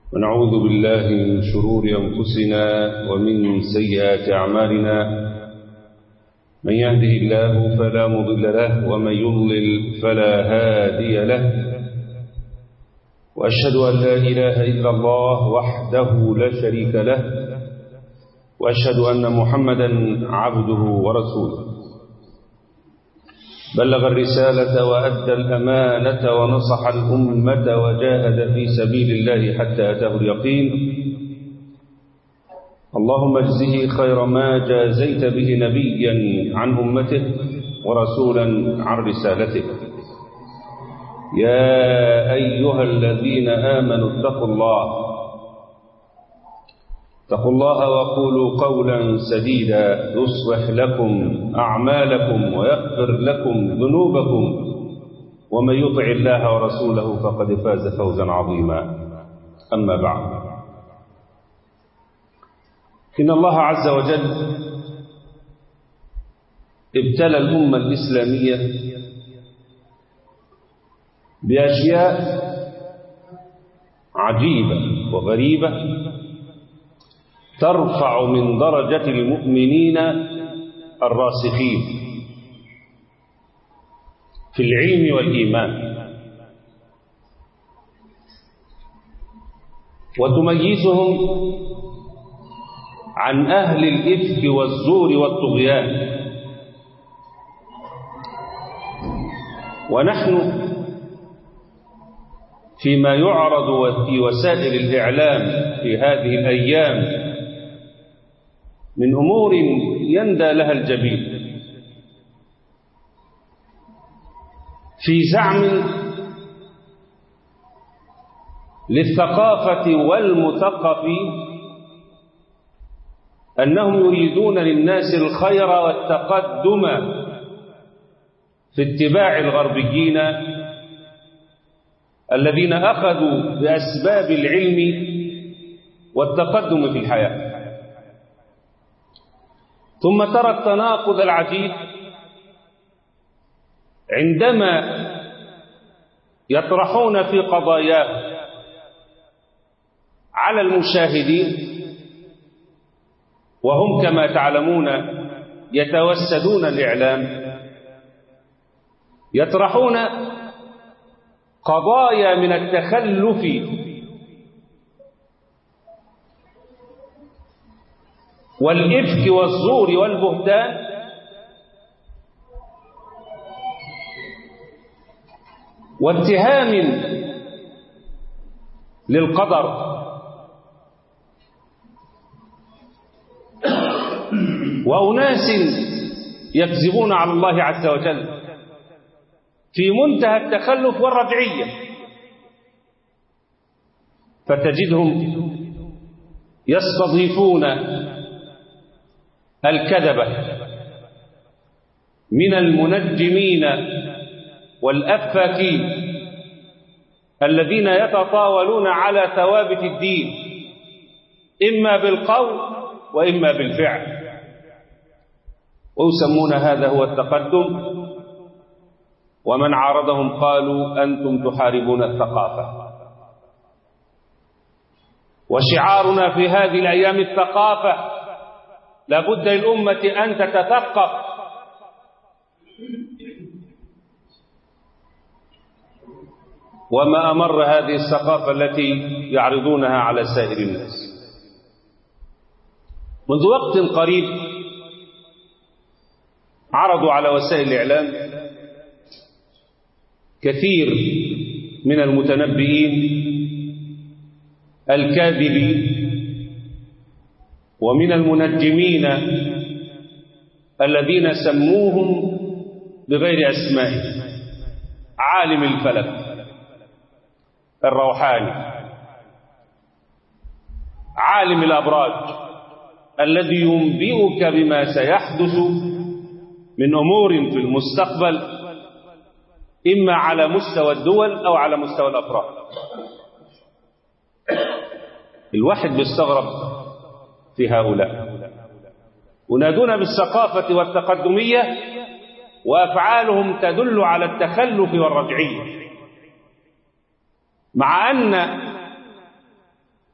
ونعوذ بالله من شرور أنفسنا ومن سيئات أعمالنا من يهده الله فلا مضل له ومن يضلل فلا هادي له وأشهد أن لا إله إلا الله وحده لا شريك له وأشهد أن محمدا عبده ورسوله بلغ الرسالة وأدى الأمانة ونصح الأمة وجاهد في سبيل الله حتى أتاه اليقين اللهم اجزه خير ما جازيت به نبيا عن أمته ورسولا عن رسالته يا أيها الذين آمنوا اتقوا الله اتقوا الله وقولوا قولا سديدا يصلح لكم أعمالكم ويغفر لكم ذنوبكم ومن يطع الله ورسوله فقد فاز فوزا عظيما أما بعد إن الله عز وجل ابتلى الأمة الإسلامية بأشياء عجيبة وغريبة ترفع من درجة المؤمنين الراسخين في العلم والإيمان وتميزهم عن أهل الإفك والزور والطغيان ونحن فيما يعرض في وسائل الإعلام في هذه الأيام من أمور يندى لها الجبين في زعم للثقافة والمثقفين أنهم يريدون للناس الخير والتقدم في اتباع الغربيين الذين أخذوا بأسباب العلم والتقدم في الحياة ثم ترى التناقض العجيب عندما يطرحون في قضاياه على المشاهدين وهم كما تعلمون يتوسدون الإعلام يطرحون قضايا من التخلف والإفك والزور والبهتان واتهام للقدر وأناس يكذبون على الله عز وجل في منتهى التخلف والرجعية فتجدهم يستضيفون الكذبة من المنجمين والأفاكين الذين يتطاولون على ثوابت الدين إما بالقول وإما بالفعل ويسمون هذا هو التقدم ومن عارضهم قالوا أنتم تحاربون الثقافة وشعارنا في هذه الأيام الثقافة لابد للأمة أن تتثقف وما أمر هذه الثقافة التي يعرضونها على سائر الناس منذ وقت قريب عرضوا على وسائل الإعلام كثير من المتنبئين الكاذبين ومن المنجمين الذين سموهم بغير أسمائهم عالم الفلك الروحاني عالم الأبراج الذي ينبئك بما سيحدث من أمور في المستقبل إما على مستوى الدول أو على مستوى الأفراد الواحد بيستغرب في هؤلاء ينادون بالثقافة والتقدمية وأفعالهم تدل على التخلف والرجعية مع أن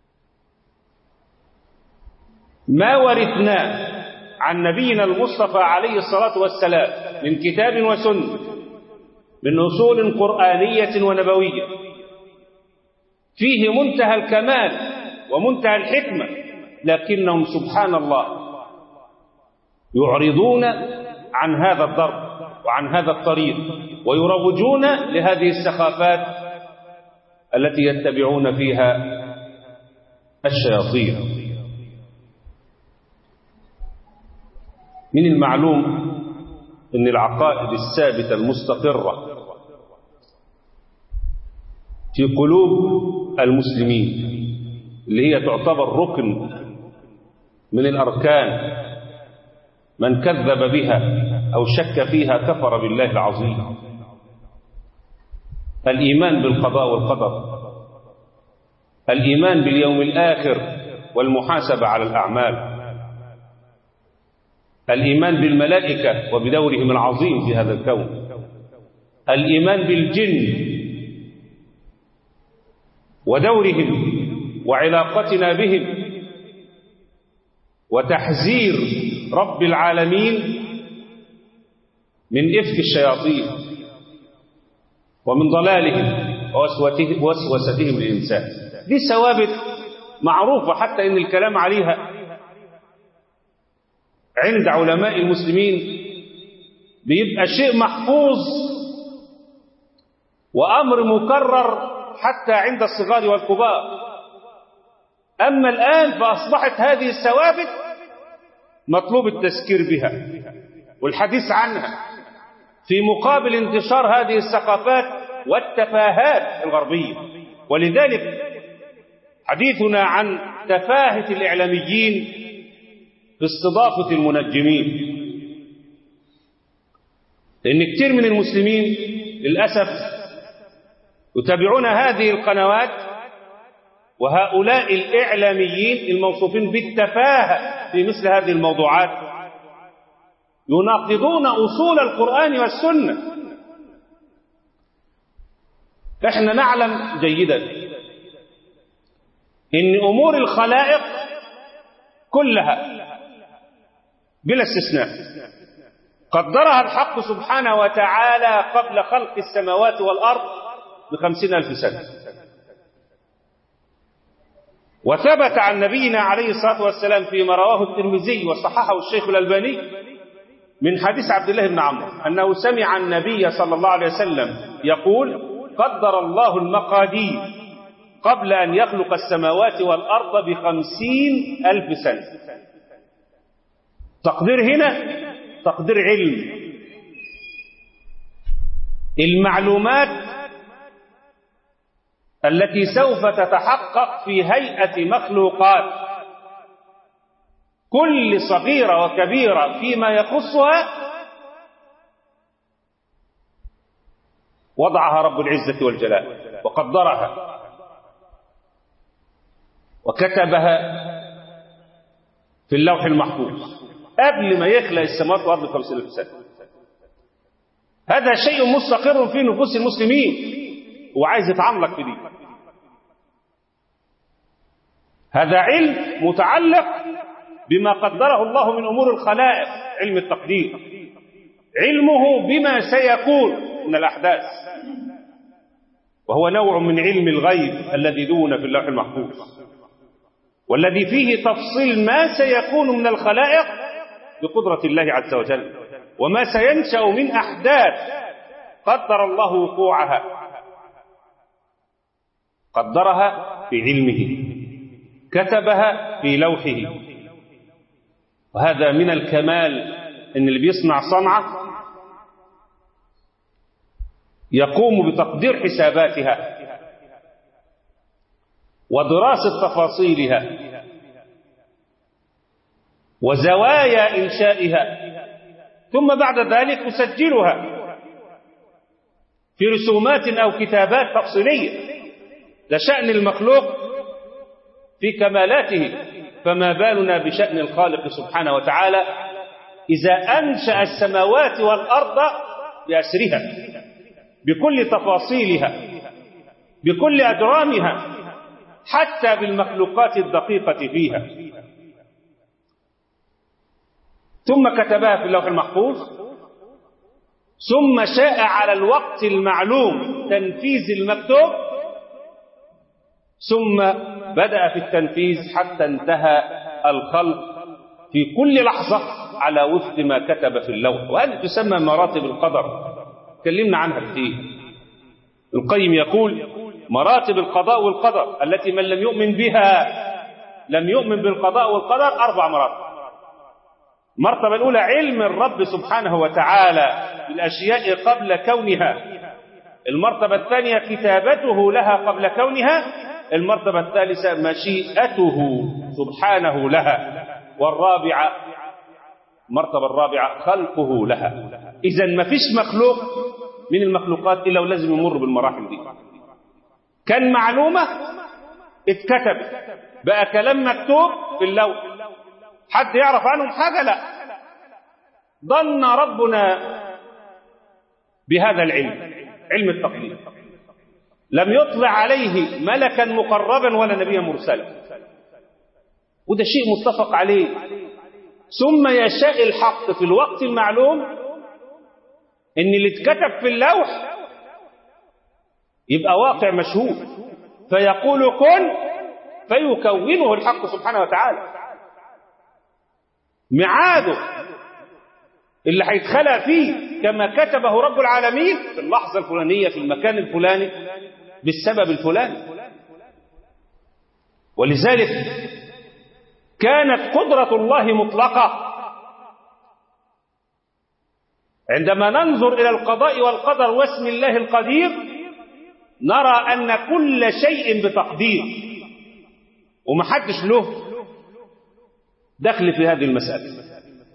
ما ورثناه عن نبينا المصطفى عليه الصلاة والسلام من كتاب وسنة من أصول قرآنية ونبوية فيه منتهى الكمال ومنتهى الحكمة لكنهم سبحان الله يعرضون عن هذا الضرب وعن هذا الطريق ويروجون لهذه السخافات التي يتبعون فيها الشياطين من المعلوم أن العقائد الثابتة المستقرة في قلوب المسلمين اللي هي تعتبر ركن من الأركان من كذب بها أو شك فيها كفر بالله العظيم الإيمان بالقضاء والقدر الإيمان باليوم الآخر والمحاسبة على الأعمال الإيمان بالملائكة وبدورهم العظيم في هذا الكون الإيمان بالجن ودورهم وعلاقتنا بهم وتحذير رب العالمين من إفك الشياطين ومن ضلالهم ووسوستهم للإنسان دي ثوابت معروفة حتى إن الكلام عليها عند علماء المسلمين بيبقى شيء محفوظ وأمر مكرر حتى عند الصغار والكبار أما الآن فأصبحت هذه الثوابت مطلوب التذكير بها والحديث عنها في مقابل انتشار هذه الثقافات والتفاهات الغربية ولذلك حديثنا عن تفاهة الإعلاميين في استضافة المنجمين لأن كثير من المسلمين للأسف يتابعون هذه القنوات وهؤلاء الإعلاميين الموصوفين بالتفاهة في مثل هذه الموضوعات يناقضون أصول القرآن والسنة احنا نعلم جيدا ان امور الخلائق كلها بلا استثناء قدرها الحق سبحانه وتعالى قبل خلق السماوات والارض بخمسين الف سنه وثبت عن نبينا عليه الصلاه والسلام فيما رواه الترمذي وصححه الشيخ الالباني من حديث عبد الله بن عمرو انه سمع النبي صلى الله عليه وسلم يقول قدر الله المقادير قبل أن يخلق السماوات والأرض بخمسين ألف سنة تقدير هنا تقدير علم المعلومات التي سوف تتحقق في هيئة مخلوقات كل صغيرة وكبيرة فيما يخصها وضعها رب العزة والجلال وقدرها وكتبها في اللوح المحفوظ قبل ما يخلق السماوات والارض بخمسين الف سنه هذا شيء مستقر في نفوس المسلمين وعايز يتعمق في دي هذا علم متعلق بما قدره الله من امور الخلائق علم التقدير علمه بما سيكون من الاحداث وهو نوع من علم الغيب الذي دون في اللوح المحفوظ والذي فيه تفصيل ما سيكون من الخلائق بقدرة الله عز وجل وما سينشأ من أحداث قدر الله وقوعها قدرها في علمه كتبها في لوحه وهذا من الكمال ان اللي بيصنع صنعه يقوم بتقدير حساباتها ودراسة تفاصيلها وزوايا إنشائها ثم بعد ذلك يسجلها في رسومات أو كتابات تفصيلية ده شأن المخلوق في كمالاته فما بالنا بشأن الخالق سبحانه وتعالى إذا أنشأ السماوات والأرض بأسرها بكل تفاصيلها بكل أجرامها حتى بالمخلوقات الدقيقة فيها ثم كتبها في اللوح المحفوظ ثم شاء على الوقت المعلوم تنفيذ المكتوب ثم بدأ في التنفيذ حتى انتهى الخلق في كل لحظة على وفق ما كتب في اللوح وهذه تسمى مراتب القدر تكلمنا عنها كتير القيم يقول مراتب القضاء والقدر التي من لم يؤمن بها لم يؤمن بالقضاء والقدر أربع مراتب المرتبة الأولى علم الرب سبحانه وتعالى بالأشياء قبل كونها المرتبة الثانية كتابته لها قبل كونها المرتبة الثالثة مشيئته سبحانه لها والرابعة المرتبة الرابعة خلقه لها إذا ما فيش مخلوق من المخلوقات إلا ولازم يمر بالمراحل دي كان معلومة اتكتب بقى كلام مكتوب في اللوح حد يعرف عنهم حاجة لا ظن ربنا بهذا العلم علم التقدير لم يطلع عليه ملكا مقربا ولا نبيا مرسلا وده شيء متفق عليه ثم يشاء الحق في الوقت المعلوم ان اللي اتكتب في اللوح يبقى واقع مشهود فيقول كن فيكونه الحق سبحانه وتعالى ميعاده اللي هيتخلق فيه كما كتبه رب العالمين في اللحظة الفلانية في المكان الفلاني بالسبب الفلاني ولذلك كانت قدرة الله مطلقة عندما ننظر إلى القضاء والقدر واسم الله القدير نرى أن كل شيء بتقدير ومحدش له دخل في هذه المسألة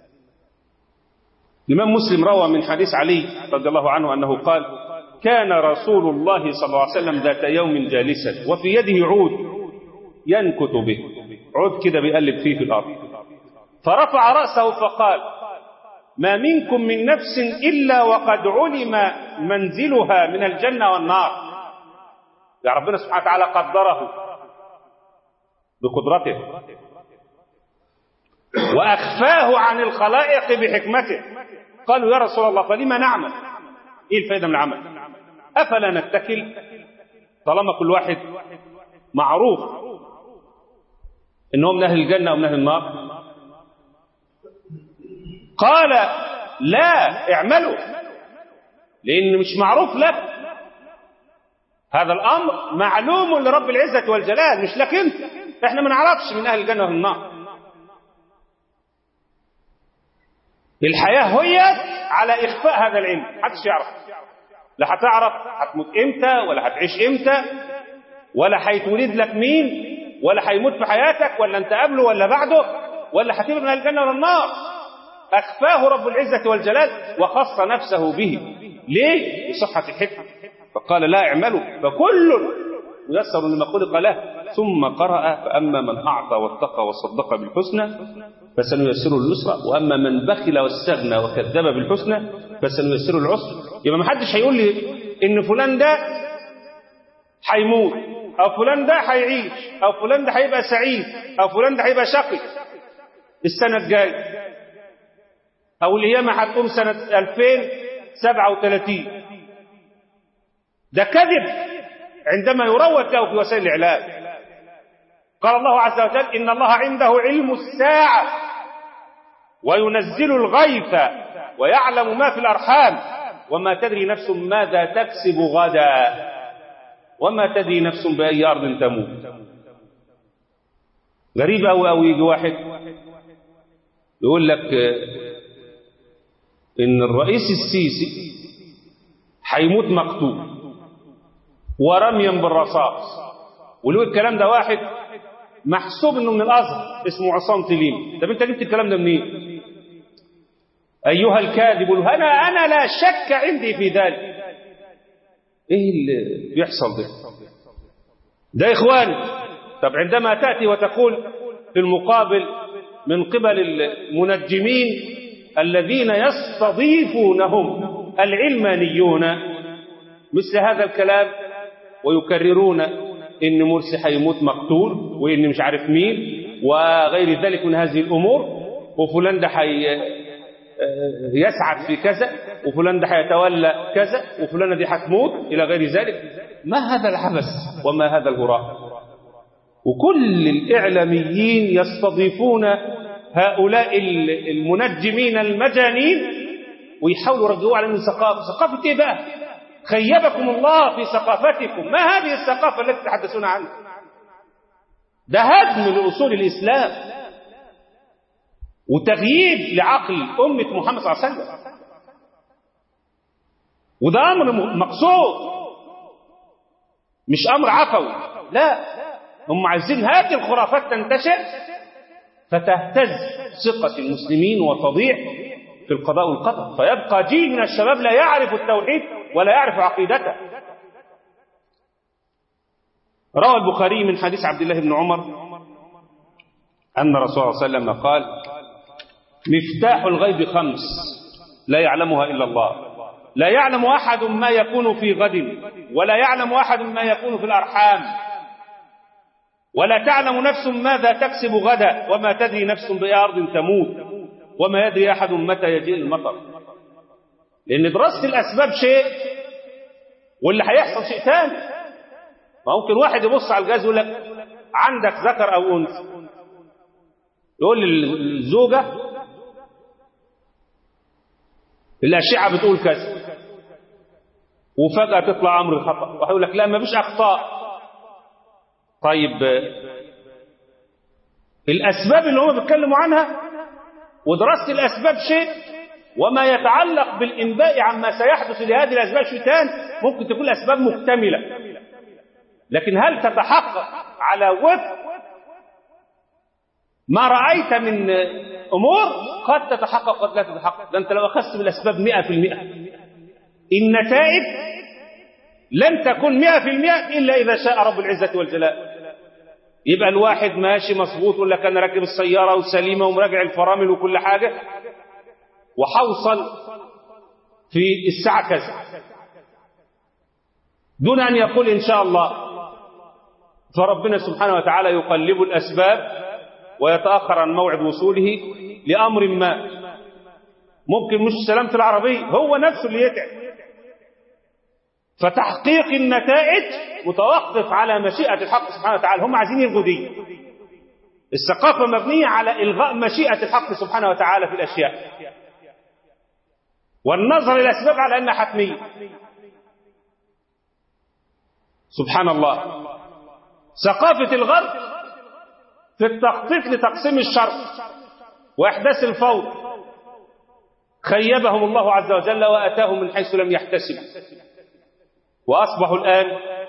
الإمام مسلم روى من حديث علي رضي الله عنه أنه قال كان رسول الله صلى الله عليه وسلم ذات يوم جالسا وفي يده عود ينكت به عود كده بيقلب فيه في الأرض فرفع رأسه فقال ما منكم من نفس إلا وقد علم منزلها من الجنة والنار يا ربنا سبحانه وتعالى قدره بقدرته وأخفاه عن الخلائق بحكمته قالوا يا رسول الله فلما نعمل إيه الفائدة من العمل أفلا نتكل طالما كل واحد معروف إنهم من أهل الجنة ومن أهل النار قال لا اعملوا لأن مش معروف لك هذا الأمر معلوم لرب العزة والجلال مش لك أنت احنا ما نعرفش من أهل الجنة والنار الحياة هي على إخفاء هذا العلم محدش يعرف لا هتعرف هتموت إمتى ولا هتعيش إمتى ولا هيتولد لك مين ولا هيموت في حياتك ولا أنت قبله ولا بعده ولا هتبقى من الجنة ولا النار أخفاه رب العزة والجلال وخص نفسه به ليه؟ لصحة الحكمة فقال لا اعملوا فكل يسر لما خلق له ثم قرأ فأما من أعطى واتقى وصدق بالحسنى فسنيسره اليسرى وأما من بخل واستغنى وكذب بالحسنى فسنيسره العسر يبقى ما حدش هيقول لي إن فلان ده هيموت أو فلان ده هيعيش أو فلان ده هيبقى سعيد أو فلان ده هيبقى شقي السنة الجاية أو القيامة هتقوم سنة 2037 ده كذب عندما يروج له في وسائل الإعلام قال الله عز وجل إن الله عنده علم الساعة وينزل الغيث ويعلم ما في الأرحام وما تدري نفس ماذا تكسب غدا وما تدري نفس بأي أرض تموت غريب أوي أوي يجي واحد يقول لك إن الرئيس السيسي هيموت مقتول ورميا بالرصاص ولو الكلام ده واحد محسوب انه من الازهر اسمه عصام تليم طب انت جبت الكلام ده منين ايها الكاذب انا انا لا شك عندي في ذلك ايه اللي بيحصل ده ده يا اخوان طب عندما تاتي وتقول في المقابل من قبل المنجمين الذين يستضيفونهم العلمانيون مثل هذا الكلام ويكررون ان مرسي هيموت مقتول وان مش عارف مين وغير ذلك من هذه الامور وفلان ده حي يسعد في كذا وفلان ده هيتولى كذا وفلانة دي هتموت إلى غير ذلك ما هذا العبث وما هذا الهراء وكل الإعلاميين يستضيفون هؤلاء المنجمين المجانين ويحاولوا يرجعوا عليهم الثقافة ثقافة إيه بقى خيبكم الله في ثقافتكم ما هذه الثقافة التي تحدثون عنها ده هدم لأصول الإسلام وتغييب لعقل أمة محمد صلى الله عليه وسلم وده أمر مقصود مش أمر عفوي لا هم عايزين هذه الخرافات تنتشر فتهتز ثقة المسلمين وتضيع في القضاء والقدر فيبقى جيل من الشباب لا يعرف التوحيد ولا يعرف عقيدته روى البخاري من حديث عبد الله بن عمر أن رسول الله صلى الله عليه وسلم قال مفتاح الغيب خمس لا يعلمها إلا الله لا يعلم أحد ما يكون في غد ولا يعلم أحد ما يكون في الأرحام ولا تعلم نفس ماذا تكسب غدا وما تدري نفس بأي أرض تموت وما يدري أحد متى يجيء المطر لأن دراسة الأسباب شيء واللي هيحصل شيء ثاني ممكن واحد يبص على الجهاز يقول لك عندك ذكر أو أنثى يقول للزوجة الأشعة بتقول كذا وفجأة تطلع أمر خطأ ويقول لك لا ما فيش أخطاء طيب الأسباب اللي هم بيتكلموا عنها ودراسة الأسباب شيء وما يتعلق بالإنباء عما سيحدث لهذه الأسباب شيء ثاني ممكن تكون أسباب مكتملة لكن هل تتحقق على وفق ما رأيت من أمور قد تتحقق قد لا تتحقق ده أنت لو أخذت بالأسباب مئة في المئة النتائج لن تكون مئة في المئة إلا إذا شاء رب العزة والجلال يبقى الواحد ماشي مظبوط ولا كان راكب السيارة وسليمة ومراجع الفرامل وكل حاجة وحوصل في الساعة كذا دون أن يقول إن شاء الله فربنا سبحانه وتعالى يقلب الأسباب ويتأخر عن موعد وصوله لأمر ما ممكن مش سلامة العربية هو نفسه اللي يتعب فتحقيق النتائج متوقف على مشيئة الحق سبحانه وتعالى هم عايزين يلغوا دي الثقافة مبنية على إلغاء مشيئة الحق سبحانه وتعالى في الأشياء والنظر إلى الأسباب على أنها حتمية سبحان الله ثقافة الغرب في التخطيط لتقسيم الشرق وإحداث الفوضى خيبهم الله عز وجل وأتاهم من حيث لم يحتسب وأصبحوا الآن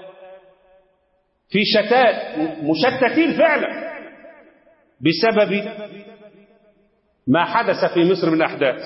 في شتات مشتتين فعلا بسبب ما حدث في مصر من أحداث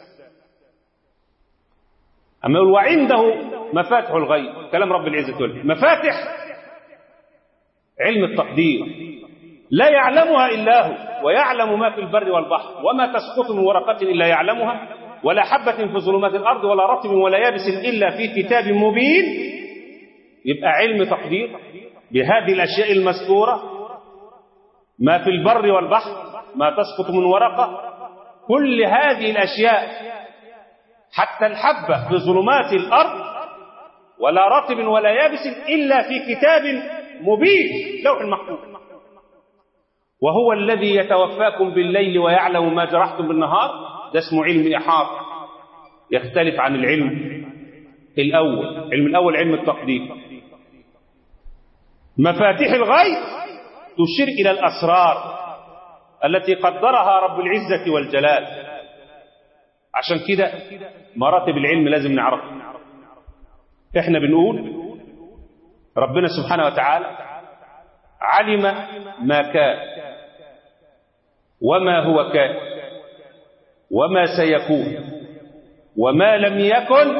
أما وعنده مفاتح الغيب كلام رب العزة والجل مفاتح علم التقدير لا يعلمها إلا هو ويعلم ما في البر والبحر وما تسقط من ورقة إلا يعلمها ولا حبة في ظلمات الأرض ولا رطب ولا يابس إلا في كتاب مبين يبقى علم تقدير بهذه الأشياء المذكورة ما في البر والبحر ما تسقط من ورقة كل هذه الأشياء حتى الحبة في ظلمات الأرض ولا رطب ولا يابس إلا في كتاب مبين لوح المحفوظ وهو الذي يتوفاكم بالليل ويعلم ما جرحتم بالنهار ده اسمه علم إحاطة يختلف عن العلم الأول علم الأول علم التقدير مفاتيح الغيب تشير إلى الأسرار التي قدرها رب العزة والجلال عشان كده مراتب العلم لازم نعرفها احنا بنقول ربنا سبحانه وتعالى علم ما كان وما هو كان وما سيكون وما لم يكن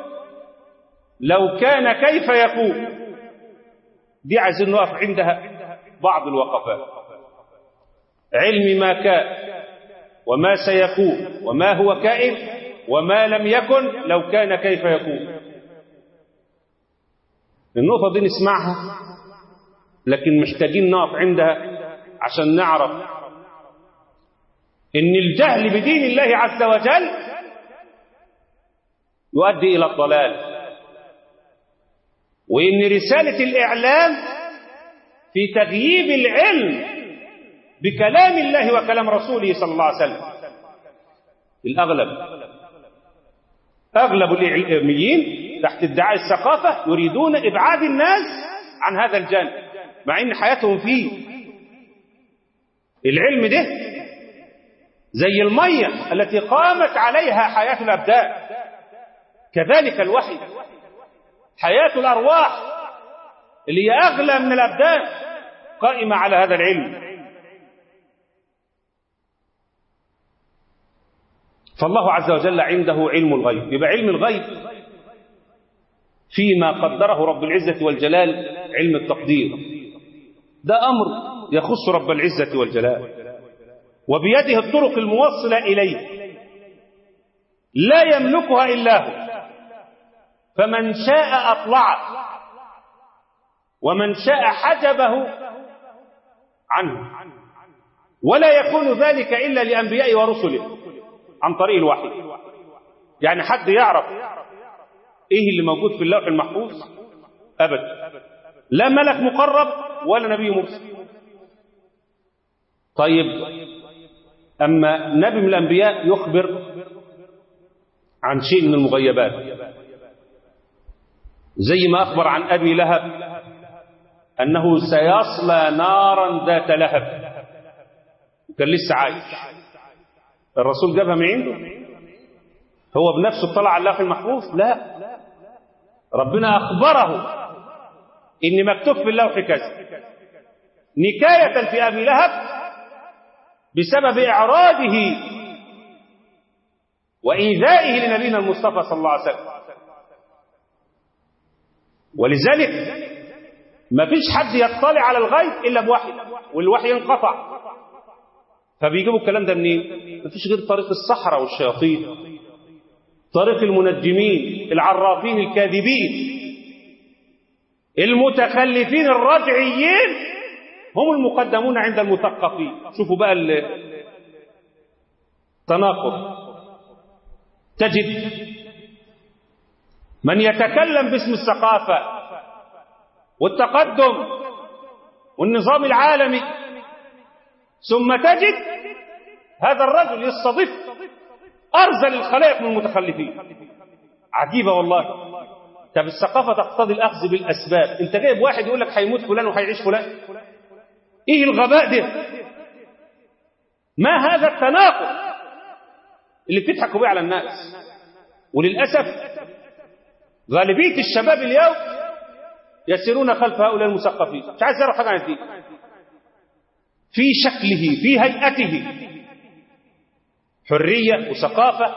لو كان كيف يكون دي عايزين نقف عندها بعض الوقفات علم ما كان وما سيكون وما هو كائن وما لم يكن لو كان كيف يكون النقطة دي نسمعها لكن محتاجين نقف عندها عشان نعرف ان الجهل بدين الله عز وجل يؤدي إلى الضلال وإن رسالة الإعلام في تغييب العلم بكلام الله وكلام رسوله صلى الله عليه وسلم الأغلب أغلب الإعلاميين تحت ادعاء الثقافة يريدون إبعاد الناس عن هذا الجانب مع إن حياتهم فيه العلم ده زي المية التي قامت عليها حياة الأبدان كذلك الوحي حياة الأرواح اللي هي أغلى من الأبدان قائمة على هذا العلم فالله عز وجل عنده علم الغيب يبقى علم الغيب فيما قدره رب العزة والجلال علم التقدير ده أمر يخص رب العزة والجلال وبيده الطرق الموصلة إليه لا يملكها إلا هو فمن شاء أطلعه ومن شاء حجبه عنه ولا يكون ذلك إلا لأنبياء ورسله عن طريق الوحي يعني حد يعرف ايه اللي موجود في اللوح المحفوظ ابدا لا ملك مقرب ولا نبي مرسل طيب اما نبي من الانبياء يخبر عن شيء من المغيبات زي ما اخبر عن ابي لهب انه سيصلى نارا ذات لهب كان لسه عايش الرسول جابها من عنده هو بنفسه اطلع على اللوح المحفوظ لا ربنا أخبره إن مكتوب في اللوح كذا نكاية في أبي لهب بسبب إعراضه وإيذائه لنبينا المصطفى صلى الله عليه وسلم ولذلك ما فيش حد يطلع على الغيب إلا بوحي والوحي انقطع فبيجيبوا الكلام ده منين؟ ما فيش غير طريق الصحراء والشياطين طريق المنجمين العرافين الكاذبين المتخلفين الرجعيين هم المقدمون عند المثقفين شوفوا بقى التناقض تجد من يتكلم باسم الثقافة والتقدم والنظام العالمي ثم تجد هذا الرجل يستضيف أرذل الخلائق من المتخلفين عجيبة والله طب الثقافة تقتضي الأخذ بالأسباب أنت جايب واحد يقول لك هيموت فلان وهيعيش فلان إيه الغباء ده ما هذا التناقض اللي بتضحكوا بيه على الناس وللأسف غالبية الشباب اليوم يسيرون خلف هؤلاء المثقفين مش عايز يعرف حاجة عن الدين في شكله في هيئته حرية وثقافة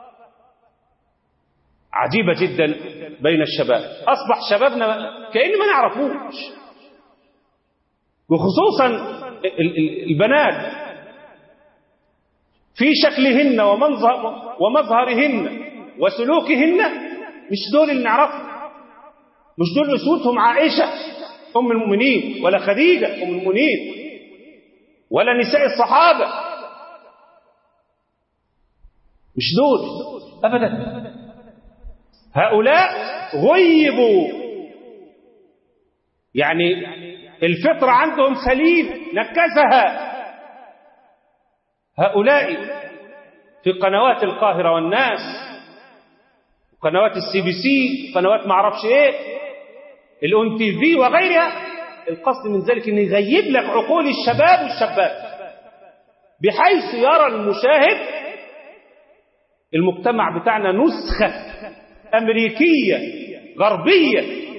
عجيبة جدا بين الشباب أصبح شبابنا كأن ما نعرفوش وخصوصا البنات في شكلهن ومنظر ومظهرهن وسلوكهن مش دول اللي نعرفهم مش دول أسوتهم عائشة أم المؤمنين ولا خديجة أم المؤمنين ولا نساء الصحابة مش دول أبدا هؤلاء غيبوا يعني الفطرة عندهم سليم نكسها هؤلاء في قنوات القاهرة والناس قنوات السي بي سي قنوات ما اعرفش ايه الاون تي في وغيرها القصد من ذلك ان يغيب لك عقول الشباب والشابات بحيث يرى المشاهد المجتمع بتاعنا نسخة أمريكية غربية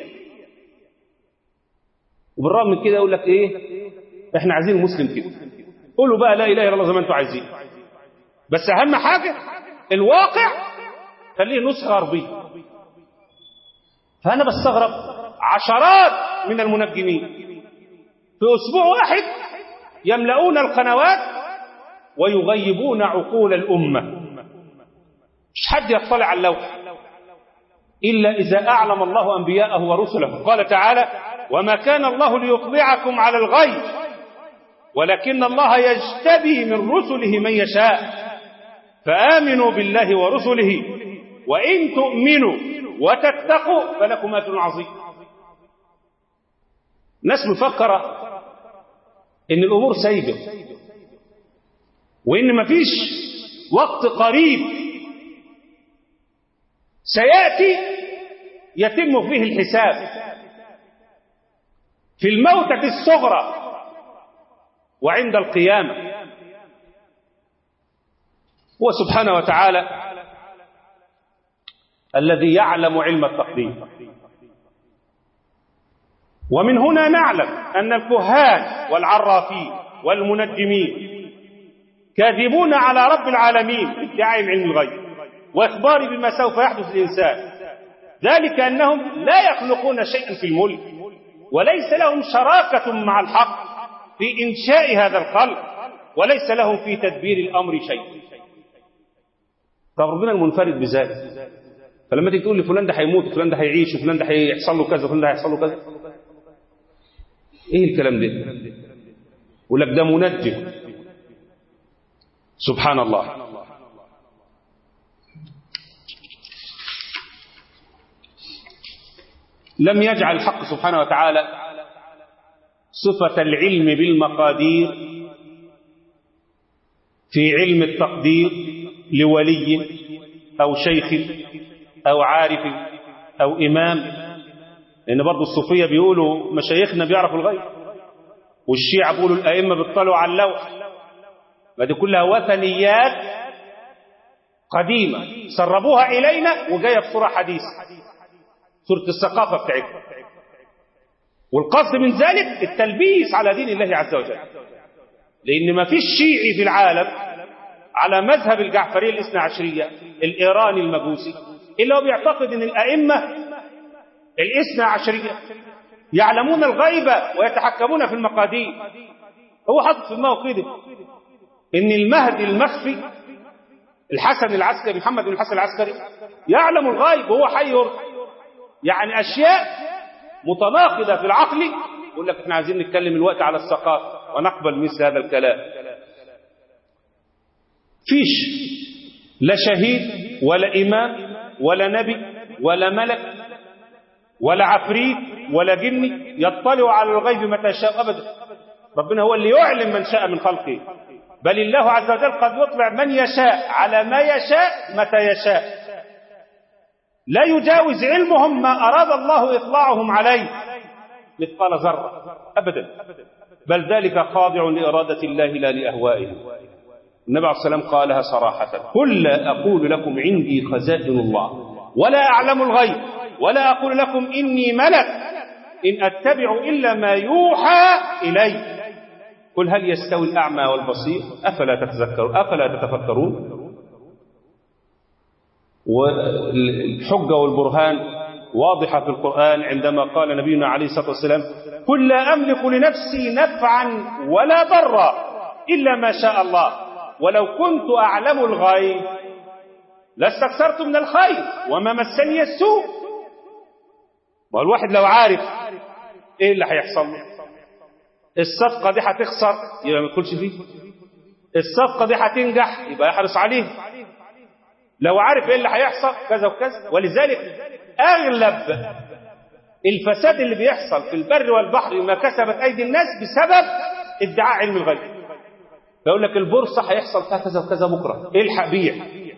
وبالرغم من كده يقول لك إيه إحنا عايزين المسلم كده قولوا بقى لا إله إلا الله زي ما أنتم عايزين بس أهم حاجة الواقع خليه نسخة غربية فأنا بستغرب عشرات من المنجمين في أسبوع واحد يملؤون القنوات ويغيبون عقول الأمة مش حد يطلع على اللوح إلا إذا أعلم الله أنبياءه ورسله قال تعالى وما كان الله ليطلعكم على الغيب ولكن الله يجتبي من رسله من يشاء فآمنوا بالله ورسله وإن تؤمنوا وتتقوا فلكم أجر عظيم ناس مفكرة إن الأمور سايبة وإن مفيش وقت قريب سيأتي يتم فيه الحساب في الموتة الصغرى وعند القيامة هو سبحانه وتعالى الذي يعلم علم التقدير ومن هنا نعلم أن الكهان والعرافين والمنجمين كاذبون على رب العالمين ادعاء علم الغيب واخبار بما سوف يحدث للانسان ذلك انهم لا يخلقون شيئا في الملك وليس لهم شراكه مع الحق في انشاء هذا الخلق وليس لهم في تدبير الامر شيء طب ربنا المنفرد بذلك فلما تيجي تقول لي فلان ده هيموت وفلان ده هيعيش وفلان ده هيحصل له كذا وفلان ده هيحصل له كذا ايه الكلام ده يقول لك ده منجم سبحان الله لم يجعل الحق سبحانه وتعالى صفة العلم بالمقادير في علم التقدير لولي أو شيخ أو عارف أو إمام لأن برضه الصوفية بيقولوا مشايخنا بيعرفوا الغيب والشيعة بيقولوا الأئمة بيطلعوا على اللوح ما دي كلها وثنيات قديمة سربوها إلينا وجاية بصورة حديثة صورة الثقافة بتاعتنا والقصد من ذلك التلبيس على دين الله عز وجل لأن ما فيش شيعي في العالم على مذهب الجعفرية الاثنى عشرية الإيراني المجوسي إلا هو بيعتقد أن الأئمة الاثنى عشرية يعلمون الغيب ويتحكمون في المقادير هو حاطط في دماغه كده ان المهدي المخفي الحسن العسكري محمد بن الحسن العسكري يعلم الغيب وهو حي يعني اشياء متناقضه في العقل يقول لك احنا عايزين نتكلم الوقت على الثقافه ونقبل مثل هذا الكلام فيش لا شهيد ولا امام ولا نبي ولا ملك ولا عفريت ولا جني يطلع على الغيب متى شاء ابدا ربنا هو اللي يعلم من شاء من خلقه بل الله عز وجل قد يطلع من يشاء على ما يشاء متى يشاء لا يجاوز علمهم ما أراد الله إطلاعهم عليه مثقال ذرة أبدا بل ذلك خاضع لإرادة الله لا لأهوائهم النبي عليه السلام قالها صراحة قل لا أقول لكم عندي خزائن الله ولا أعلم الغيب ولا أقول لكم إني ملك إن أتبع إلا ما يوحى إلي قل هل يستوي الأعمى والبصير أفلا تتذكرون أفلا تتفكرون والحجة والبرهان واضحة في القرآن عندما قال نبينا عليه الصلاة والسلام قل لا أملك لنفسي نفعا ولا ضرا إلا ما شاء الله ولو كنت أعلم الغيب لاستكثرت من الخير وما مسني السوء والواحد لو عارف ايه اللي هيحصل له الصفقة دي هتخسر يبقى ما يدخلش فيه الصفقة دي هتنجح يبقى يحرص عليه لو عارف ايه اللي هيحصل كذا وكذا ولذلك اغلب الفساد اللي بيحصل في البر والبحر ما كسبت ايدي الناس بسبب ادعاء علم الغيب يقول لك البورصه هيحصل فيها كذا وكذا بكره الحق بيع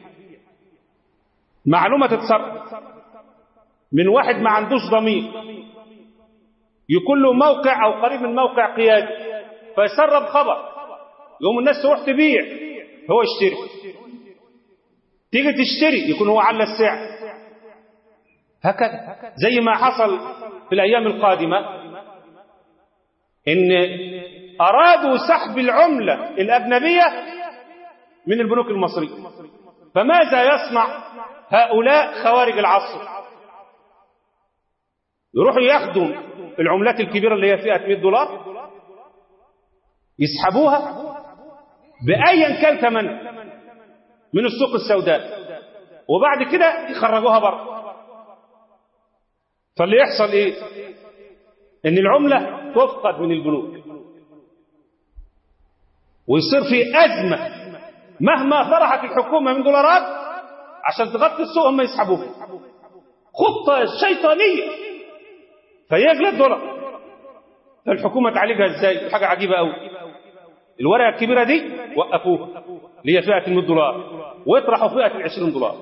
معلومه تتصرف من واحد ما عندوش ضمير يكون له موقع او قريب من موقع قيادي فيسرب خبر يقوم الناس تروح تبيع هو يشتري تيجي تشتري يكون هو على السعر هكذا زي ما حصل في الايام القادمه ان ارادوا سحب العمله الاجنبيه من البنوك المصريه فماذا يصنع هؤلاء خوارج العصر يروحوا ياخدوا العملات الكبيره اللي هي فيها 100 دولار يسحبوها بايا كان ثمنها من السوق السوداء وبعد كده يخرجوها بره فاللي يحصل ايه ان العمله تفقد من البنوك ويصير في ازمه مهما طرحت الحكومه من دولارات عشان تغطي السوق هم يسحبوه خطة شيطانية فيغلى الدولار فالحكومة تعالجها ازاي حاجة عجيبة قوي الورقة الكبيرة دي وقفوها اللي هي فئة ال 100 دولار واطرحوا فئة ال 20 دولار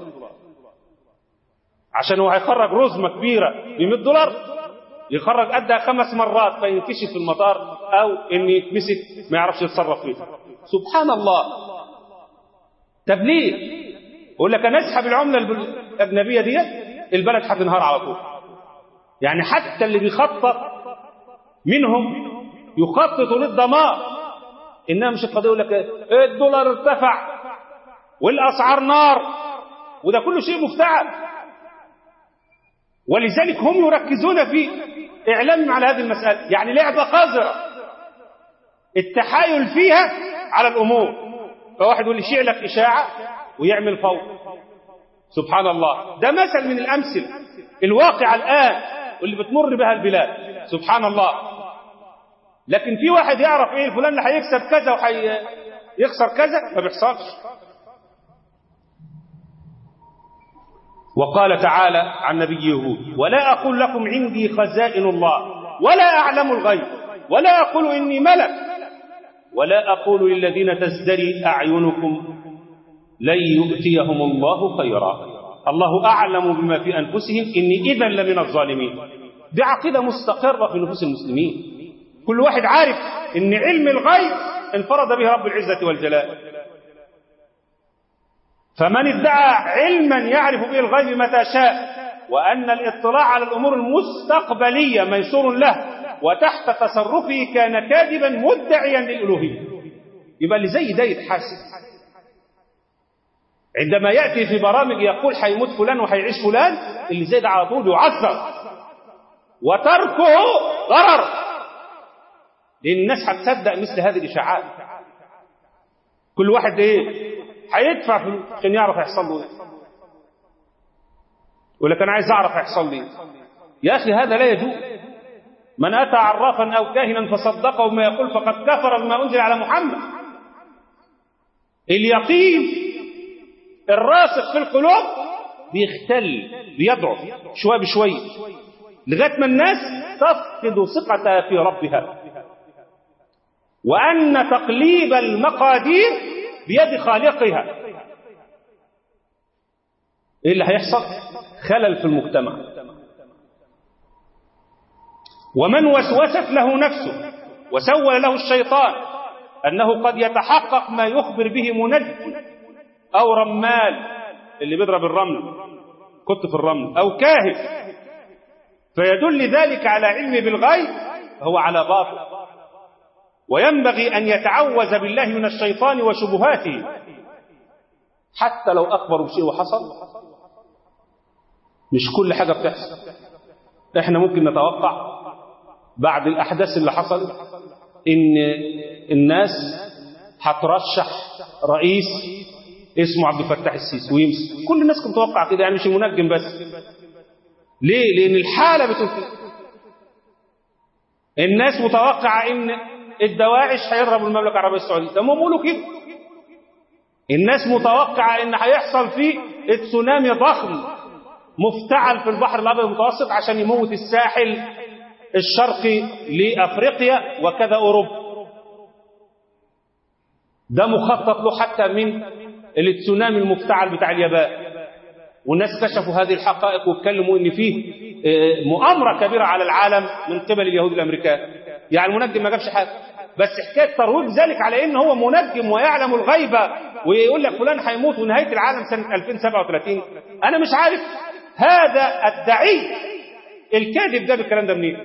عشان هو هيخرج رزمة كبيرة ب 100 دولار يخرج قدها خمس مرات فينكشف في المطار او ان يتمسك ما يعرفش يتصرف فيه سبحان الله طب ليه يقول لك انا اسحب العمله الاجنبيه ديت البلد هتنهار على طول يعني حتى اللي بيخطط منهم يخطط للدمار انها مش القضيه يقول لك الدولار ارتفع والاسعار نار وده كله شيء مفتعل ولذلك هم يركزون في اعلامهم على هذه المساله يعني لعبه قذره التحايل فيها على الامور فواحد يقول لي شيع لك اشاعه ويعمل فوضى سبحان الله ده مثل من الامثله الواقع الان واللي بتمر بها البلاد سبحان الله لكن في واحد يعرف ايه فلان اللي هيكسب كذا وهيخسر كذا ما بيحصلش وقال تعالى عن نبي يهود ولا أقول لكم عندي خزائن الله ولا أعلم الغيب ولا أقول إني ملك ولا أقول للذين تزدري أعينكم لن يؤتيهم الله خيرا الله أعلم بما في أنفسهم إني إذا لمن الظالمين دي عقيدة مستقرة في نفوس المسلمين كل واحد عارف إن علم الغيب انفرد به رب العزة والجلال فمن ادعى علما يعرف به الغيب متى شاء وأن الاطلاع على الأمور المستقبلية ميسور له وتحت تصرفه كان كاذبا مدعيا للألوهية يبقى اللي زي ده يتحاسب عندما يأتي في برامج يقول هيموت فلان وهيعيش فلان اللي زي ده على طول يعذر وتركه ضرر لأن الناس هتصدق مثل هذه الإشاعات كل واحد إيه هيدفع فلوس عشان يعرف هيحصل له ايه يقول لك انا عايز اعرف هيحصل لي يا اخي هذا لا يجوز من اتى عرافا او كاهنا فصدقه بما يقول فقد كفر بما انزل على محمد اليقين الراسخ في القلوب بيختل بيضعف شويه بشويه لغايه ما الناس تفقد ثقتها في ربها وان تقليب المقادير بيد خالقها ايه اللي هيحصل خلل في المجتمع ومن وسوست له نفسه وسول له الشيطان انه قد يتحقق ما يخبر به منجم او رمال اللي بيضرب الرمل كنت في الرمل او كاهن فيدل ذلك على علم بالغيب هو على باطل وينبغي أن يتعوذ بالله من الشيطان وشبهاته حتى لو أخبروا بشيء وحصل مش كل حاجة بتحصل احنا ممكن نتوقع بعد الأحداث اللي حصلت إن الناس هترشح رئيس اسمه عبد الفتاح السيسي ويمسك كل الناس كانت متوقع كده يعني مش المنجم بس ليه؟ لأن الحالة بتقول كده الناس متوقعة إن الدواعش هيضربوا المملكة العربية السعودية ده هم بيقولوا كده الناس متوقعة ان هيحصل فيه تسونامي ضخم مفتعل في البحر الابيض المتوسط عشان يموت الساحل الشرقي لافريقيا وكذا اوروبا ده مخطط له حتى من التسونامي المفتعل بتاع اليابان والناس كشفوا هذه الحقائق واتكلموا ان فيه مؤامره كبيره على العالم من قبل اليهود الامريكان يعني المنجم ما جابش حاجه بس حكايه ترويج ذلك على ان هو منجم ويعلم الغيب ويقول لك فلان هيموت ونهايه العالم سنه 2037 انا مش عارف هذا الدعي الكاذب جاب الكلام ده منين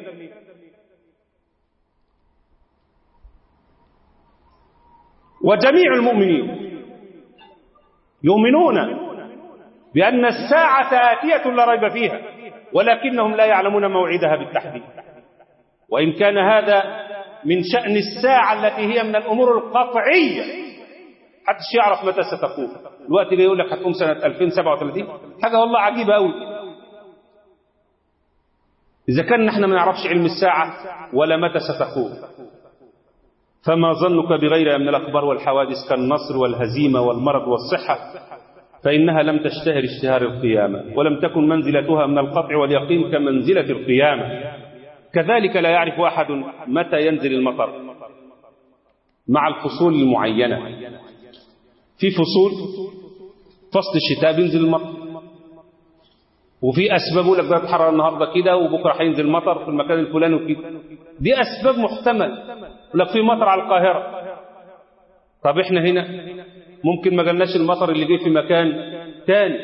وجميع المؤمنين يؤمنون بأن الساعة آتية لا ريب فيها ولكنهم لا يعلمون موعدها بالتحديد وإن كان هذا من شأن الساعة التي هي من الأمور القطعية حدش يعرف متى ستقوم الوقت اللي يقول لك هتقوم سنة 2037 حاجة والله عجيبة أوي إذا كان نحن ما نعرفش علم الساعة ولا متى ستقوم فما ظنك بغيرها من الأخبار والحوادث كالنصر والهزيمة والمرض والصحة فإنها لم تشتهر اشتهار القيامة ولم تكن منزلتها من القطع واليقين كمنزلة القيامة كذلك لا يعرف أحد متى ينزل المطر مع الفصول المعينة في فصول فصل الشتاء بينزل المطر وفي أسباب يقول لك درجة الحرارة النهاردة كده وبكرة هينزل مطر في المكان الفلاني وكده دي أسباب محتمل يقول لك في مطر على القاهرة طب احنا هنا ممكن ما جالناش المطر اللي جه في مكان تاني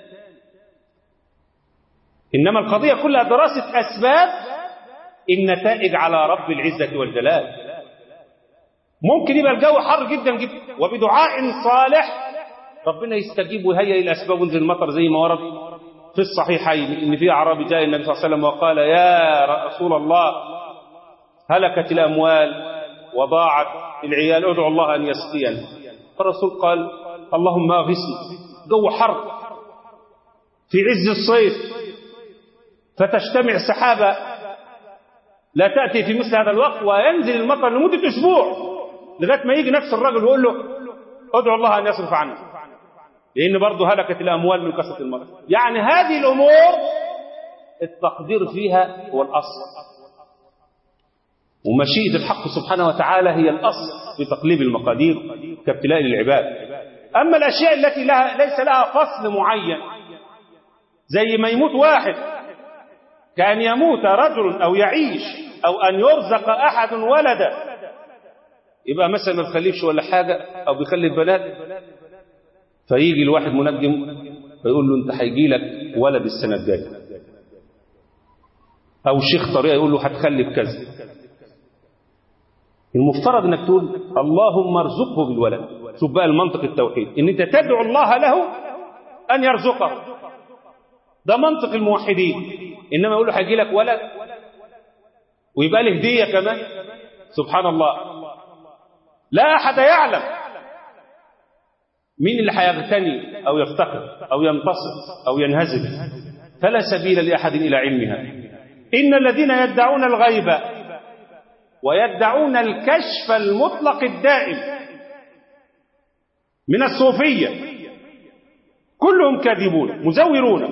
إنما القضية كلها دراسة أسباب النتائج على رب العزة والجلال ممكن يبقى الجو حر جدا جدا وبدعاء صالح ربنا يستجيب ويهيئ الأسباب وينزل المطر زي ما ورد في الصحيحين إن في أعرابي جاء النبي صلى الله عليه وسلم وقال يا رسول الله هلكت الأموال وضاعت العيال ادعو الله أن يسقينا فالرسول قال اللهم اغثني جو حر في عز الصيف فتجتمع سحابة لا تأتي في مثل هذا الوقت وينزل المطر لمدة أسبوع لغاية ما يجي نفس الرجل ويقول له ادعو الله أن يصرف عنه لأن برضه هلكت الأموال من كثرة المطر يعني هذه الأمور التقدير فيها هو الأصل ومشيئة الحق سبحانه وتعالى هي الأصل في تقليب المقادير كابتلاء للعباد أما الأشياء التي لها ليس لها فصل معين زي ما يموت واحد كأن يموت رجل أو يعيش أو أن يرزق أحد ولدا يبقى مثلا ما بيخلفش ولا حاجة أو بيخلف بنات فيجي الواحد منجم فيقول له أنت هيجي لك ولد السنة الجاية أو شيخ طريقة يقول له هتخلف كذا المفترض انك تقول اللهم ارزقه بالولد شوف بقى المنطق التوحيد ان انت تدعو الله له ان يرزقه ده منطق الموحدين انما يقول له هيجي لك ولد ويبقى له هديه كمان سبحان الله لا احد يعلم مين اللي هيغتني او يفتقر او ينتصر او ينهزم فلا سبيل لاحد الى علمها ان الذين يدعون الغيب ويدعون الكشف المطلق الدائم من الصوفية كلهم كاذبون مزورون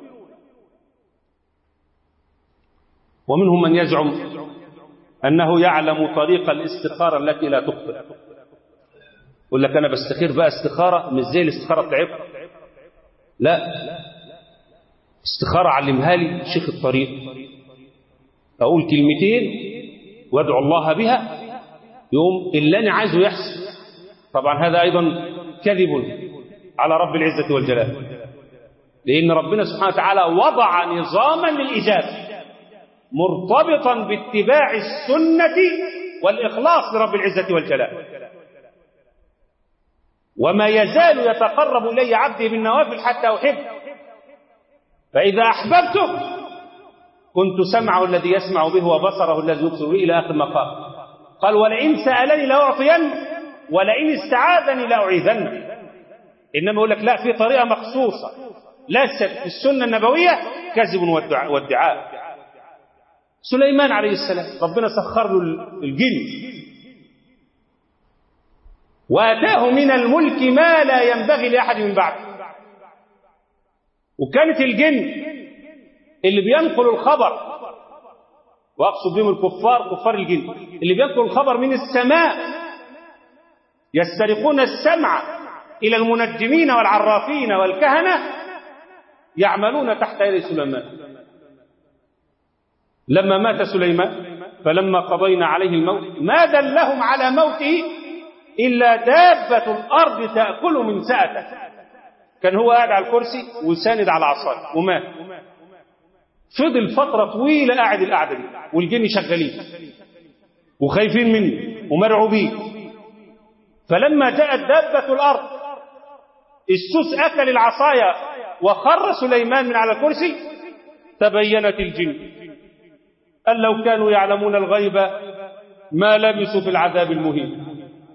ومنهم من يزعم أنه يعلم طريق الاستخارة التي لا تخطئ يقول لك أنا بستخير بقى استخارة مش زي الاستخارة بتاعتكم لا استخارة علمها لي شيخ الطريق أقول كلمتين وادعو الله بها يوم اللي أنا عايزه يحصل طبعا هذا أيضا كذب على رب العزة والجلال لأن ربنا سبحانه وتعالى وضع نظاما للإجابة مرتبطا باتباع السنة والإخلاص لرب العزة والجلال وما يزال يتقرب إلي عبدي بالنوافل حتى أحب فإذا أحببته كنت سمعه الذي يسمع به وبصره الذي يبصر به إلى آخر ما قال قال ولئن سألني لأعطين ولئن استعاذني لأعيذن إنما يقول لك لا في طريقة مخصوصة ليست في السنة النبوية كذب وادعاء سليمان عليه السلام ربنا سخر له الجن وآتاه من الملك ما لا ينبغي لأحد من بعده وكانت الجن اللي بينقل الخبر واقصد بهم الكفار كفار الجن اللي بينقل الخبر من السماء يسترقون السمع الى المنجمين والعرافين والكهنه يعملون تحت يد سليمان لما مات سليمان فلما قضينا عليه الموت ما دلهم على موته الا دابه الارض تاكل من ساته كان هو قاعد على الكرسي وساند على عصايه ومات فضل فترة طويلة قاعد القعدة دي والجن شغالين وخايفين منه ومرعوبين فلما جاءت دابة الأرض السوس أكل العصاية وخر سليمان من على الكرسي تبينت الجن قال لو كانوا يعلمون الغيب ما لبثوا في العذاب المهين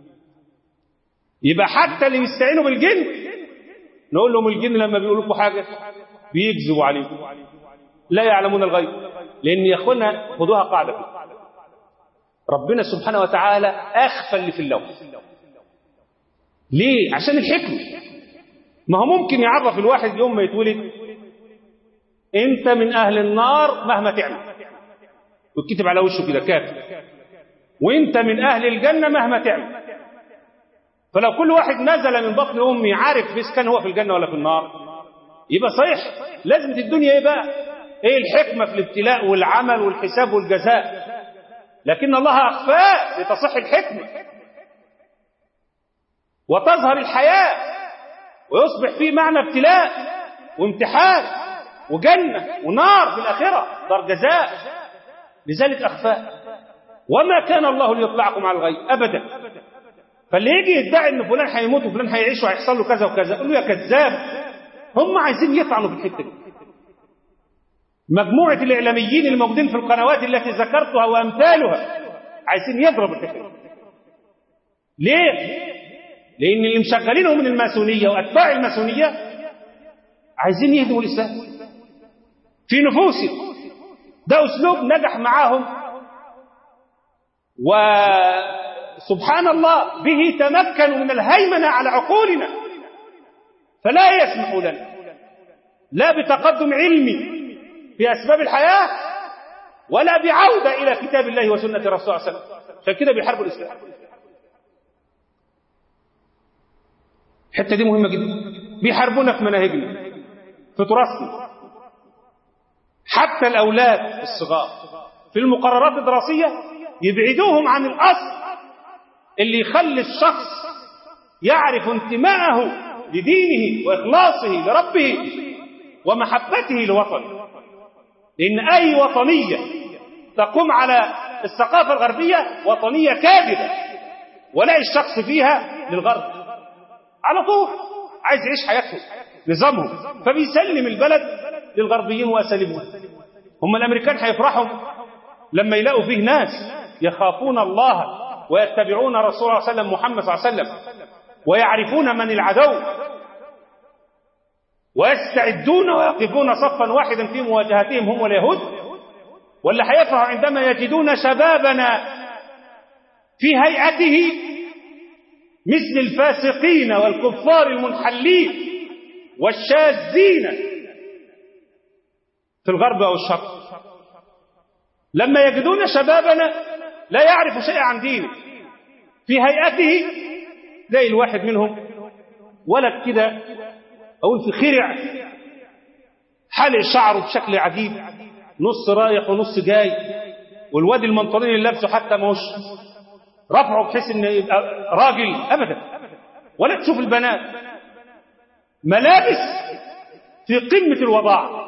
يبقى حتى اللي بيستعينوا بالجن نقول لهم الجن لما بيقولوا لكم حاجة بيكذبوا عليكم لا يعلمون الغيب لأن يا أخوانا خذوها قاعدة ربنا سبحانه وتعالى أخفى اللي في اللوح ليه؟ عشان الحكمة ما هو ممكن يعرف الواحد يوم ما يتولد انت من اهل النار مهما تعمل ويتكتب على وشه كده كافر وانت من اهل الجنه مهما تعمل فلو كل واحد نزل من بطن امي عارف بس كان هو في الجنه ولا في النار يبقى صحيح لازمه الدنيا ايه بقى ايه الحكمه في الابتلاء والعمل والحساب والجزاء لكن الله اخفاه لتصح الحكمه وتظهر الحياه ويصبح فيه معنى ابتلاء وامتحان وجنه ونار في الاخره دار جزاء لذلك اخفاه وما كان الله ليطلعكم على الغيب ابدا فاللي يجي يدعي ان فلان هيموت وفلان هيعيش وهيحصل له كذا وكذا قول له يا كذاب هم عايزين يطعنوا في الحته دي مجموعه الاعلاميين الموجودين في القنوات التي ذكرتها وامثالها عايزين يضربوا الحته دي ليه لان اللي مشغلينهم من الماسونيه واتباع الماسونيه عايزين يهدموا الاسلام في نفوسهم ده اسلوب نجح معاهم وسبحان الله به تمكنوا من الهيمنه على عقولنا فلا يسمح لنا لا بتقدم علمي في اسباب الحياه ولا بعوده الى كتاب الله وسنه الرسول صلى الله عليه وسلم عشان كده بيحاربوا الاسلام الحته دي مهمه جدا بيحاربونا في مناهجنا في تراثنا حتى الاولاد الصغار في المقررات الدراسيه يبعدوهم عن الاصل اللي يخلي الشخص يعرف انتماءه لدينه واخلاصه لربه ومحبته لوطنه لان اي وطنيه تقوم على الثقافه الغربيه وطنيه كاذبه ولا الشخص فيها للغرب على طول عايز يعيش حياته نظامهم فبيسلم البلد للغربيين واساليبهم هم الامريكان هيفرحوا لما يلاقوا فيه ناس يخافون الله ويتبعون رسول الله صلى الله عليه وسلم محمد صلى الله عليه وسلم ويعرفون من العدو ويستعدون ويقفون صفا واحدا في مواجهتهم هم واليهود ولا هيفرح عندما يجدون شبابنا في هيئته مثل الفاسقين والكفار المنحلين والشاذين في الغرب او الشرق لما يجدون شبابنا لا يعرف شيئا عن دينه في هيئته تلاقي الواحد منهم ولد كده اقول في خرع حلق شعره بشكل عجيب نص رايح ونص جاي والواد المنطلين اللي لابسه حتى مش رفعه بحيث ان يبقى راجل ابدا ولا تشوف البنات ملابس في قمه الوضاعه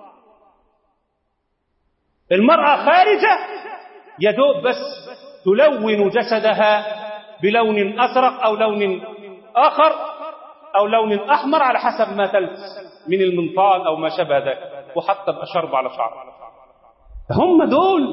المراه خارجه يدوب بس تلون جسدها بلون ازرق او لون اخر او لون احمر على حسب ما تلبس من المنطال او ما شابه ذلك وحتى بشرب على شعر هم دول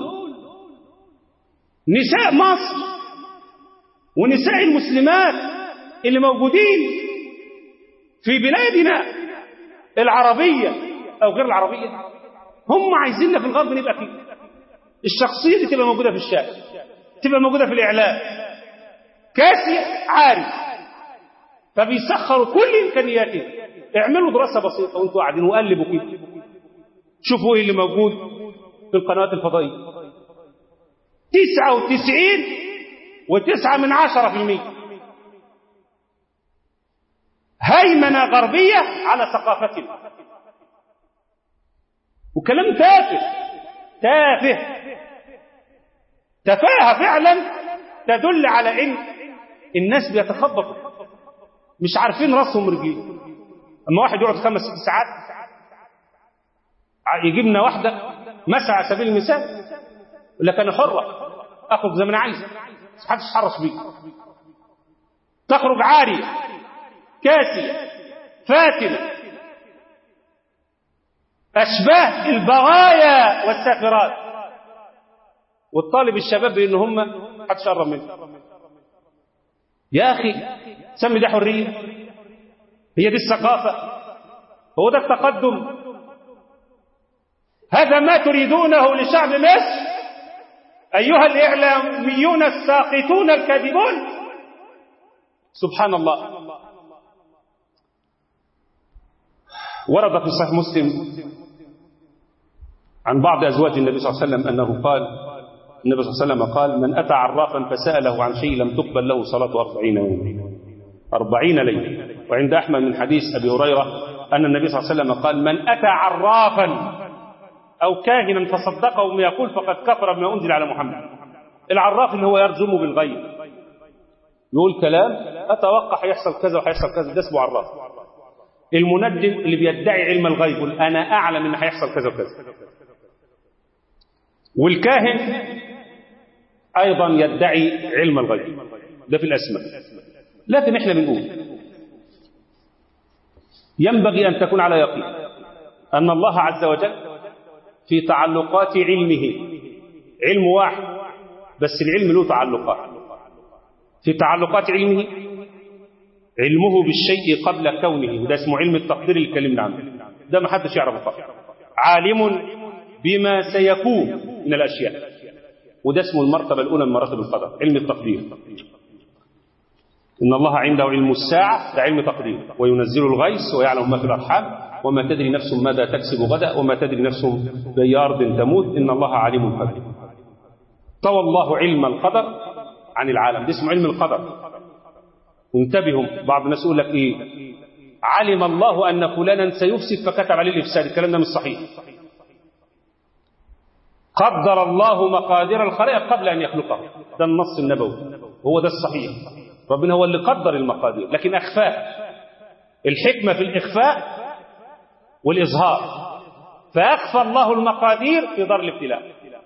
نساء مصر ونساء المسلمات اللي موجودين في بلادنا العربية أو غير العربية هم عايزيننا في الغرب نبقى فيه الشخصية دي تبقى موجودة في الشارع تبقى موجودة في الإعلام كاسي عاري فبيسخروا كل إمكانياتهم اعملوا دراسة بسيطة وانتوا قاعدين وقلبوا كده شوفوا ايه اللي موجود في القنوات الفضائية تسعة وتسعين وتسعة من عشرة في المية هيمنة غربية على ثقافتنا وكلام تافه تافه تفاهة فعلا تدل على ان الناس بيتخبطوا مش عارفين راسهم رجلين اما واحد يقعد خمس ست ساعات يجيب لنا واحدة مسعى على سبيل المثال يقول لك انا حرة اخرج زي ما انا عايز مش حدش يتحرش بيه تخرج عارية كاسية فاتنة أشباه البغايا والسافرات والطالب الشباب بأن هم حدش قرب منه يا أخي سمي ده حرية هي دي الثقافة هو ده التقدم هذا ما تريدونه لشعب مصر أيها الإعلاميون الساقطون الكاذبون سبحان الله ورد في صحيح مسلم عن بعض أزواج النبي صلى الله عليه وسلم أنه قال النبي صلى الله عليه وسلم قال من أتى عرافا فسأله عن شيء لم تقبل له صلاة أربعين يوما أربعين ليلة وعند أحمد من حديث أبي هريرة أن النبي صلى الله عليه وسلم قال من أتى عرافا أو كاهنا فصدقه بما يقول فقد كفر بما أنزل على محمد العراف اللي هو يرجم بالغيب يقول كلام أتوقع هيحصل كذا وهيحصل كذا ده اسمه عراف المنجم اللي بيدعي علم الغيب يقول أنا أعلم إن هيحصل كذا وكذا والكاهن أيضا يدعي علم الغيب ده في الأسماء لكن احنا بنقول ينبغي أن تكون على يقين أن الله عز وجل في تعلقات علمه علم واحد بس العلم له تعلقات في تعلقات علمه علمه بالشيء قبل كونه وده اسمه علم التقدير اللي اتكلمنا عنه ده ما حدش يعرفه فقط عالم بما سيكون من الأشياء وده اسمه المرتبة الأولى من مراتب القدر علم التقدير إن الله عنده علم الساعة ده علم تقدير وينزل الغيث ويعلم ما في الأرحام وما تدري نفس ماذا تكسب غدا وما تدري نفس بأي أرض تموت إن الله عليم خبير طوى الله علم القدر عن العالم ده اسمه علم القدر وانتبهوا بعض الناس يقول لك ايه علم الله ان فلانا سيفسد فكتب عليه الافساد الكلام ده مش صحيح قدر الله مقادير الخلائق قبل ان يخلقه ده النص النبوي هو ده الصحيح ربنا هو اللي قدر المقادير لكن اخفاء الحكمه في الاخفاء والاظهار فاخفى الله المقادير في دار الابتلاء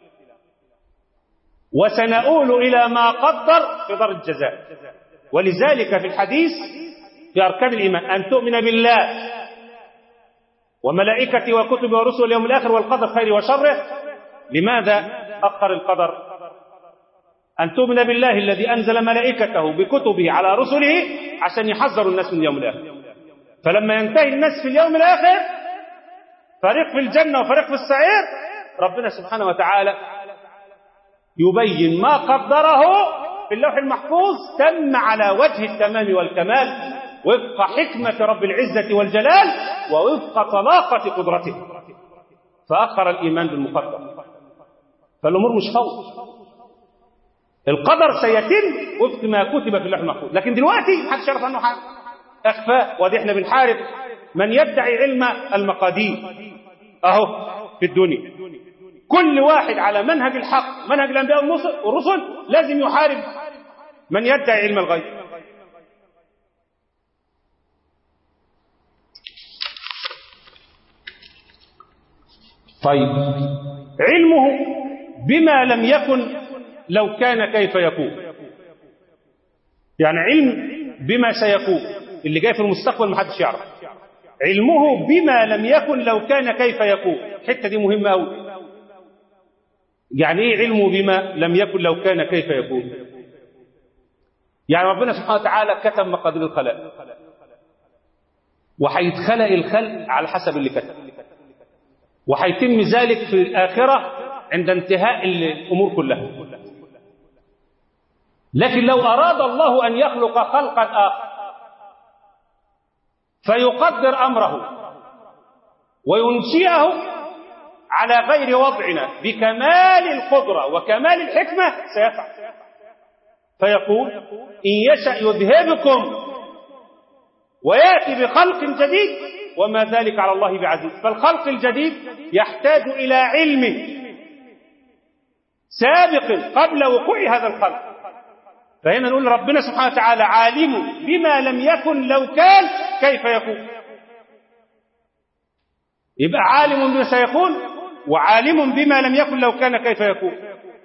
وسنؤول الى ما قدر في دار الجزاء ولذلك في الحديث في أركان الإيمان أن تؤمن بالله وملائكته وكتبه ورسله واليوم الآخر والقدر خير وشره لماذا أخر القدر أن تؤمن بالله الذي أنزل ملائكته بكتبه على رسله عشان يحذروا الناس من اليوم الآخر فلما ينتهي الناس في اليوم الآخر فريق في الجنة وفريق في السعير ربنا سبحانه وتعالى يبين ما قدره في اللوح المحفوظ تم على وجه التمام والكمال وفق حكمة رب العزة والجلال ووفق طلاقة قدرته فأخر الإيمان بالمقدر فالأمور مش خوف القدر سيتم وفق ما كتب في اللوح المحفوظ لكن دلوقتي محدش يعرف عنه حاجة أخفاء ودي احنا بنحارب من يدعي علم المقادير أهو في الدنيا كل واحد على منهج الحق منهج الأنبياء والرسل لازم يحارب من يدعي علم الغيب طيب علمه بما لم يكن لو كان كيف يكون يعني علم بما سيكون اللي جاي في المستقبل محدش يعرف علمه بما لم يكن لو كان كيف يكون الحته دي مهمه قوي يعني ايه علمه بما لم يكن لو كان كيف يكون يعني ربنا سبحانه وتعالى كتب مقادير الخلائق وهيتخلق الخلق على حسب اللي كتب وهيتم ذلك في الآخرة عند انتهاء الأمور كلها لكن لو أراد الله أن يخلق خلقا آخر فيقدر أمره وينشئه على غير وضعنا بكمال القدرة وكمال الحكمة سيفعل فيقول إن يشأ يذهبكم ويأتي بخلق جديد وما ذلك على الله بعزيز فالخلق الجديد يحتاج إلى علم سابق قبل وقوع هذا الخلق فهنا نقول ربنا سبحانه وتعالى عالم بما لم يكن لو كان كيف يكون يبقى عالم بما سيكون وعالم بما لم يكن لو كان كيف يكون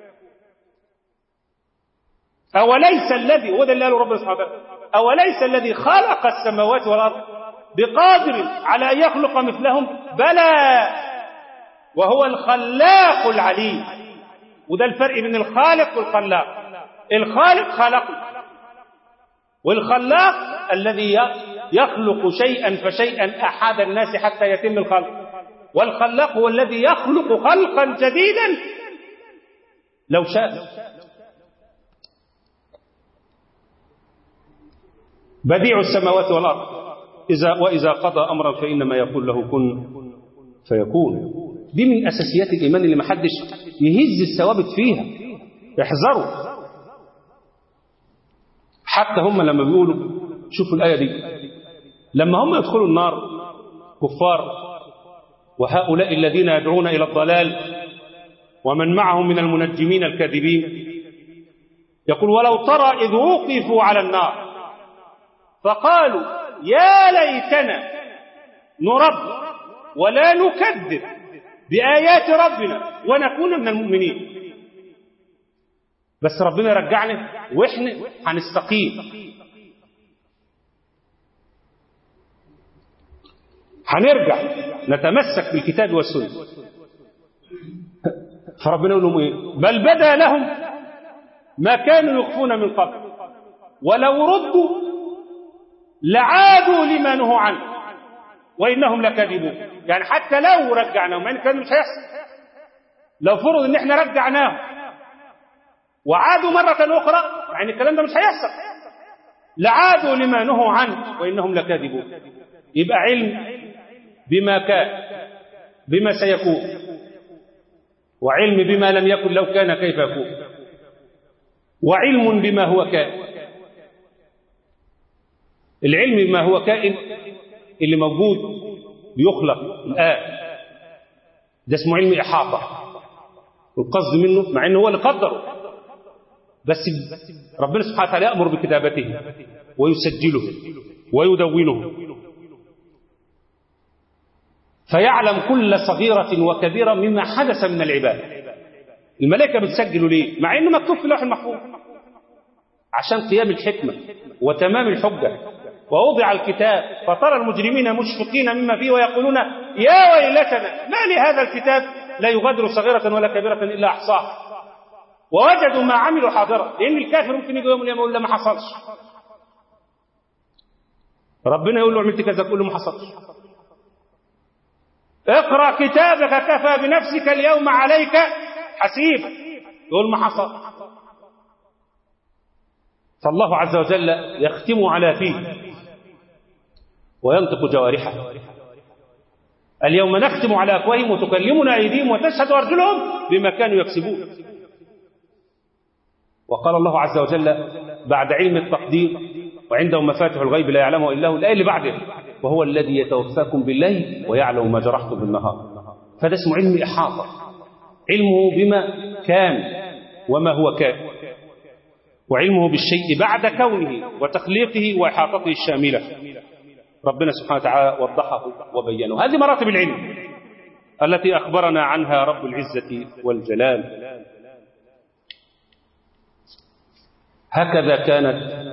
أوليس الذي وده اللي قاله ربنا سبحانه وتعالى أوليس الذي خلق السماوات والأرض بقادر على أن يخلق مثلهم بلى وهو الخلاق العليم وده الفرق بين الخالق والخلاق الخالق خلق والخلاق الذي يخلق شيئا فشيئا أحد الناس حتى يتم الخلق والخلاق هو الذي يخلق خلقا جديدا لو شاء بديع السماوات والأرض إذا وإذا قضى أمرا فإنما يقول له كن فيكون دي من أساسيات الإيمان اللي محدش يهز الثوابت فيها احذروا حتى هم لما بيقولوا شوفوا الآية دي لما هم يدخلوا النار كفار وهؤلاء الذين يدعون إلى الضلال ومن معهم من المنجمين الكاذبين يقول ولو ترى إذ وقفوا على النار فقالوا يا ليتنا نرد ولا نكذب بآيات ربنا ونكون من المؤمنين بس ربنا يرجعنا واحنا هنستقيم هنرجع نتمسك بالكتاب والسنة فربنا يقول لهم ايه بل بدا لهم ما كانوا يخفون من قبل ولو ردوا لعادوا لما نهوا عنه وانهم لكاذبون يعني حتى لو رجعناهم يعني الكلام مش هيحصل لو فرض ان احنا رجعناهم وعادوا مرة أخرى يعني الكلام ده مش هيحصل لعادوا لما نهوا عنه وإنهم لكاذبون يبقى علم بما كان بما سيكون وعلم بما لم يكن لو كان كيف يكون وعلم بما هو كائن العلم بما هو كائن اللي موجود بيخلق الآن ده اسمه علم إحاطة والقصد منه مع انه هو اللي قدره بس ربنا سبحانه وتعالى يأمر بكتابته ويسجله ويدونه فيعلم كل صغيرة وكبيرة مما حدث من العباد الملائكة بتسجله ليه مع انه مكتوب في اللوح المحفوظ عشان قيام الحكمة وتمام الحجة ووضع الكتاب فترى المجرمين مشفقين مما فيه ويقولون يا ويلتنا ما لهذا الكتاب لا يغادر صغيرة ولا كبيرة إلا أحصاها ووجدوا ما عملوا حاضرا لأن الكافر ممكن يجي يوم القيامة يقول لا ما حصلش ربنا يقول له عملت كذا تقول له ما حصلش اقرأ كتابك كفى بنفسك اليوم عليك حسيبا يقول ما حصل فالله عز وجل يختم على فيه وينطق جوارحه اليوم نختم على أفواههم وتكلمنا أيديهم وتشهد أرجلهم بما كانوا يكسبون وقال الله عز وجل بعد علم التقدير وعنده مفاتح الغيب لا يعلمه إلا هو الآية اللي بعده وهو الذي يتوفاكم بالليل ويعلم ما جرحتم بالنهار فده اسمه علم إحاطة علمه بما كان وما هو كان وعلمه بالشيء بعد كونه وتخليقه وإحاطته الشاملة ربنا سبحانه وتعالى وضحه وبينه هذه مراتب العلم التي أخبرنا عنها رب العزة والجلال هكذا كانت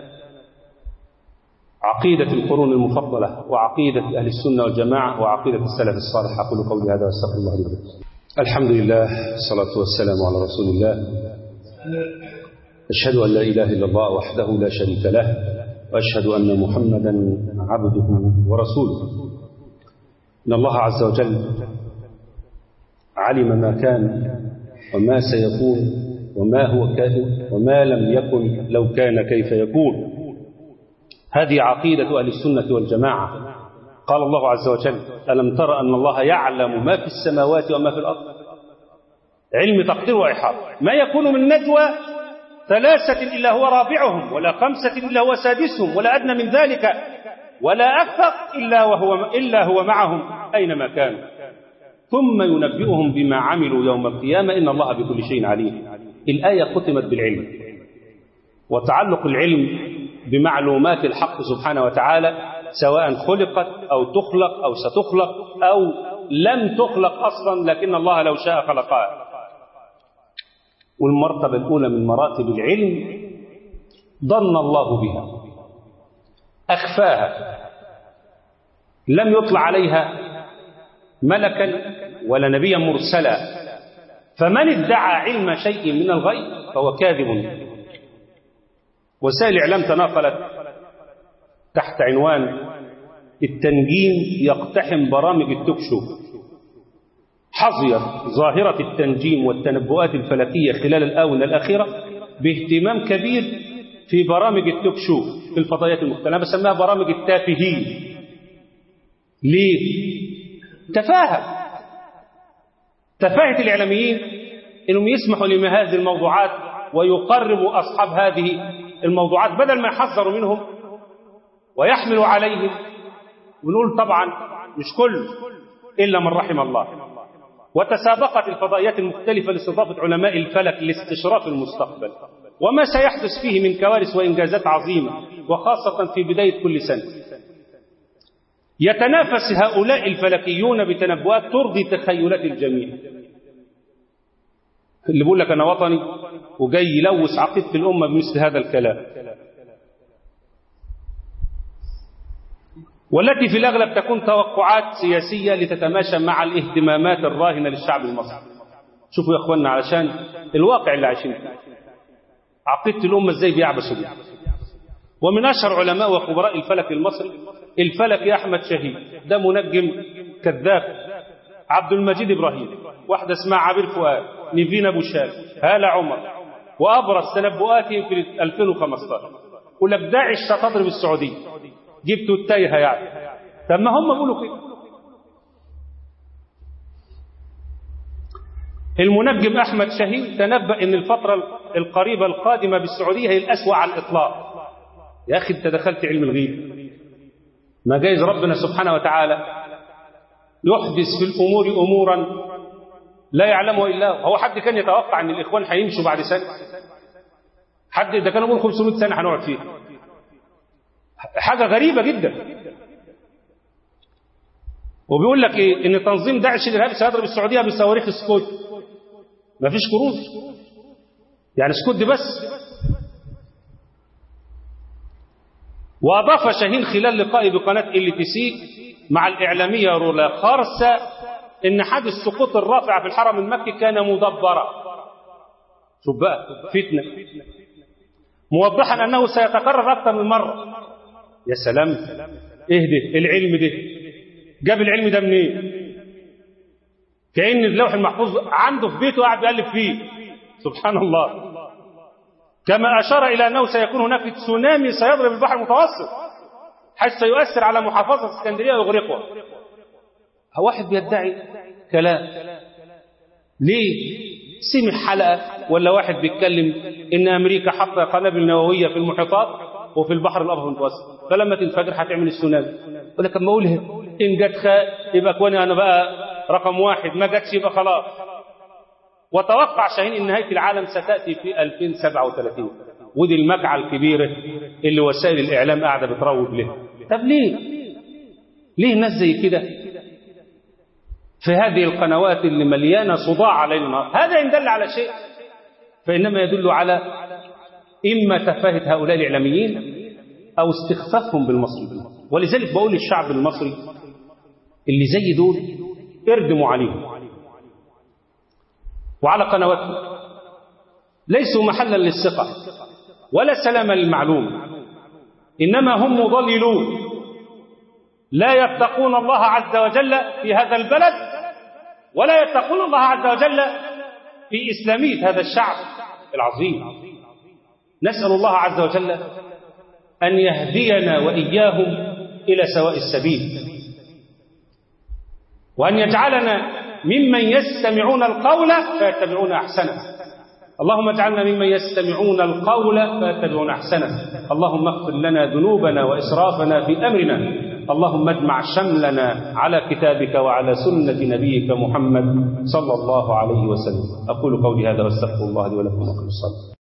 عقيدة القرون المفضلة وعقيدة أهل السنة والجماعة وعقيدة السلف الصالح أقول قولي هذا واستغفر الله لي ولكم الحمد لله الصلاة والسلام على رسول الله أشهد أن لا إله إلا الله وحده لا شريك له وأشهد أن محمدا عبده ورسوله إن الله عز وجل علم ما كان وما سيكون وما هو كائن وما لم يكن لو كان كيف يكون هذه عقيدة أهل السنة والجماعة قال الله عز وجل ألم تر أن الله يعلم ما في السماوات وما في الأرض علم تقدير وإحاطة ما يكون من نجوى ثلاثة إلا هو رابعهم ولا خمسة إلا هو سادسهم ولا أدنى من ذلك ولا أكثر إلا, وهو إلا هو معهم أينما كانوا ثم ينبئهم بما عملوا يوم القيامة إن الله بكل شيء عليم الآية ختمت بالعلم وتعلق العلم بمعلومات الحق سبحانه وتعالى سواء خلقت أو تخلق أو ستخلق أو لم تخلق أصلا لكن الله لو شاء خلقها والمرتبة الأولى من مراتب العلم ضن الله بها أخفاها لم يطلع عليها ملكا ولا نبيا مرسلا فمن ادعى علم شيء من الغيب فهو كاذب وسائل الإعلام تناقلت تحت عنوان التنجيم يقتحم برامج التوكشو حظيت ظاهرة التنجيم والتنبؤات الفلكية خلال الآونة الأخيرة باهتمام كبير في برامج التوكشو في الفضائيات المختلفة أنا بسميها برامج التافهين ليه تفاهه تفاهه الاعلاميين انهم يسمحوا لهذه الموضوعات ويقربوا اصحاب هذه الموضوعات بدل ما يحذروا منهم ويحملوا عليهم ونقول طبعا مش كل الا من رحم الله وتسابقت الفضائيات المختلفه لاستضافه علماء الفلك لاستشراف المستقبل وما سيحدث فيه من كوارث وانجازات عظيمه وخاصه في بدايه كل سنه يتنافس هؤلاء الفلكيون بتنبؤات ترضي تخيلات الجميع اللي بيقول لك انا وطني وجاي يلوث عقيده الامه بمثل هذا الكلام والتي في الاغلب تكون توقعات سياسيه لتتماشى مع الاهتمامات الراهنه للشعب المصري شوفوا يا اخوانا علشان الواقع اللي عايشين فيه عقيده الامه ازاي بيعبثوا بيها ومن اشهر علماء وخبراء الفلك المصري الفلك يا احمد شهيد ده منجم كذاب عبد المجيد ابراهيم واحده اسمها عبير فؤاد نيفين ابو شاب هاله عمر وابرز تنبؤاتهم في 2015 يقول لك داعش ستضرب السعوديه جبتوا التايهه يعني طب ما هم بيقولوا كده المنجم احمد شهيد تنبأ ان الفتره القريبه القادمه بالسعوديه هي الاسوأ على الاطلاق يا اخي انت دخلت علم الغيب ما جايز ربنا سبحانه وتعالى يحدث في الامور امورا لا يعلمه الا هو هو حد كان يتوقع ان الاخوان هيمشوا بعد سنه حد ده كانوا بيقول 500 سنه هنقعد فيها حاجه غريبه جدا وبيقول لك ايه ان تنظيم داعش الارهابي سيضرب السعوديه بصواريخ سكوت ما فيش كروز يعني سكوت دي بس واضاف شاهين خلال لقائه بقناه ال تي سي مع الاعلاميه رولا خارسه ان حادث سقوط الرافعه في الحرم المكي كان مدبرا شوف بقى فتنه موضحا انه سيتكرر اكثر من مره يا سلام اهدي العلم ده جاب العلم ده منين كأن اللوح المحفوظ عنده في بيته قاعد بيقلب فيه سبحان الله كما أشار إلى أنه سيكون هناك تسونامي سيضرب البحر المتوسط حيث سيؤثر على محافظة اسكندرية ويغرقها واحد بيدعي كلام ليه سمع حلقة ولا واحد بيتكلم إن أمريكا حاطة قنابل نووية في المحيطات وفي البحر الأبيض المتوسط فلما تنفجر هتعمل السونامي يقول لك اما اقولها ان جت خاء يبقى كوني انا بقى رقم واحد ما جاتش يبقى خلاص وتوقع شاهين ان نهايه العالم ستاتي في 2037 ودي المكعه الكبيره اللي وسائل الاعلام قاعده بتروج لها طب ليه ليه الناس زي كده في هذه القنوات اللي مليانه صداع ليل نهار هذا ان دل على شيء فانما يدل على اما تفاهه هؤلاء الاعلاميين او استخفافهم بالمصريين ولذلك بقول للشعب المصري اللي زي دول اردموا عليهم وعلى قنواتهم ليسوا محلا للثقة ولا سلام للمعلوم إنما هم مضللون لا يتقون الله عز وجل في هذا البلد ولا يتقون الله عز وجل في إسلامية هذا الشعب العظيم نسأل الله عز وجل أن يهدينا وإياهم إلى سواء السبيل وأن يجعلنا ممن يستمعون القول فيتبعون أحسنه اللهم اجعلنا ممن يستمعون القول فيتبعون أحسنه اللهم اغفر لنا ذنوبنا وإسرافنا في أمرنا اللهم اجمع شملنا على كتابك وعلى سنة نبيك محمد صلى الله عليه وسلم أقول قولي هذا واستغفر الله لي ولكم وقم الصلاة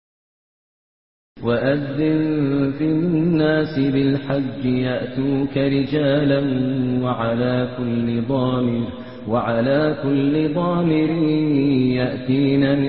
وأذن في الناس بالحج يأتوك رجالا وعلى كل ضامر وعلى كل ضامر يأتين